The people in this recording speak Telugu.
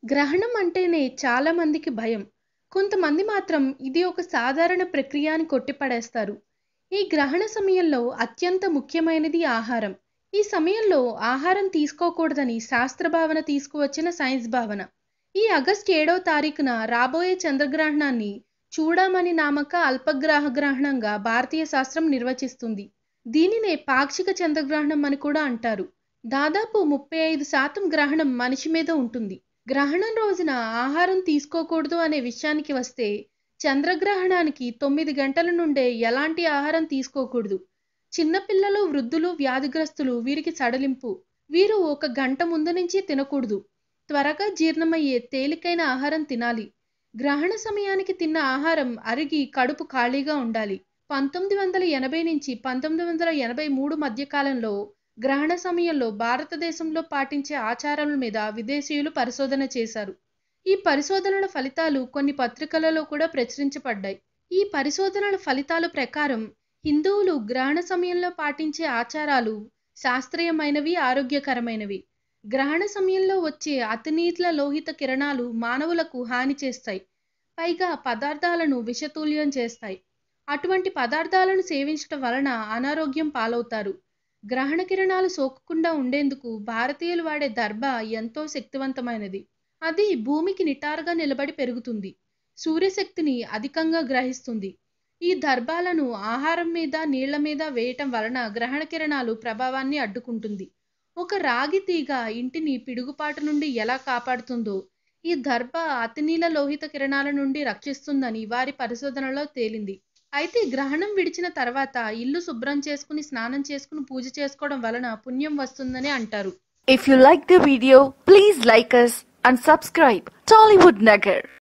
గ్రహణం అంటేనే చాలా మందికి భయం కొంతమంది మాత్రం ఇది ఒక సాధారణ ప్రక్రియ అని కొట్టిపడేస్తారు ఈ గ్రహణ సమయంలో అత్యంత ముఖ్యమైనది ఆహారం ఈ సమయంలో ఆహారం తీసుకోకూడదని శాస్త్ర భావన తీసుకువచ్చిన సైన్స్ భావన ఈ ఆగస్ట్ ఏడవ తారీఖున రాబోయే చంద్రగ్రహణాన్ని చూడమని నామక అల్పగ్రహ గ్రహణంగా భారతీయ శాస్త్రం నిర్వచిస్తుంది దీనినే పాక్షిక చంద్రగ్రహణం అని కూడా అంటారు దాదాపు ముప్పై ఐదు శాతం గ్రహణం మనిషి మీద ఉంటుంది గ్రహణం రోజున ఆహారం తీసుకోకూడదు అనే విషయానికి వస్తే చంద్రగ్రహణానికి తొమ్మిది గంటల నుండే ఎలాంటి ఆహారం తీసుకోకూడదు చిన్నపిల్లలు వృద్ధులు వ్యాధిగ్రస్తులు వీరికి సడలింపు వీరు ఒక గంట ముందు నుంచి తినకూడదు త్వరగా జీర్ణమయ్యే తేలికైన ఆహారం తినాలి గ్రహణ సమయానికి తిన్న ఆహారం అరిగి కడుపు ఖాళీగా ఉండాలి పంతొమ్మిది వందల ఎనభై నుంచి పంతొమ్మిది వందల ఎనభై మూడు మధ్య కాలంలో గ్రహణ సమయంలో భారతదేశంలో పాటించే ఆచారాల మీద విదేశీయులు పరిశోధన చేశారు ఈ పరిశోధనల ఫలితాలు కొన్ని పత్రికలలో కూడా ప్రచురించబడ్డాయి ఈ పరిశోధనల ఫలితాల ప్రకారం హిందువులు గ్రహణ సమయంలో పాటించే ఆచారాలు శాస్త్రీయమైనవి ఆరోగ్యకరమైనవి గ్రహణ సమయంలో వచ్చే అతినీట్ల లోహిత కిరణాలు మానవులకు హాని చేస్తాయి పైగా పదార్థాలను విషతుల్యం చేస్తాయి అటువంటి పదార్థాలను సేవించడం వలన అనారోగ్యం పాలవుతారు గ్రహణ కిరణాలు సోకకుండా ఉండేందుకు భారతీయులు వాడే దర్భ ఎంతో శక్తివంతమైనది అది భూమికి నిటారుగా నిలబడి పెరుగుతుంది సూర్యశక్తిని అధికంగా గ్రహిస్తుంది ఈ దర్భాలను ఆహారం మీద నీళ్ల మీద వేయటం వలన గ్రహణ కిరణాలు ప్రభావాన్ని అడ్డుకుంటుంది ఒక రాగి తీగ ఇంటిని పిడుగుపాటు నుండి ఎలా కాపాడుతుందో ఈ దర్భ అతినీల లోహిత కిరణాల నుండి రక్షిస్తుందని వారి పరిశోధనలో తేలింది అయితే గ్రహణం విడిచిన తర్వాత ఇల్లు శుభ్రం చేసుకుని స్నానం చేసుకుని పూజ చేసుకోవడం వలన పుణ్యం వస్తుందని అంటారు If you like the video, please like us and subscribe Tollywood Nagar.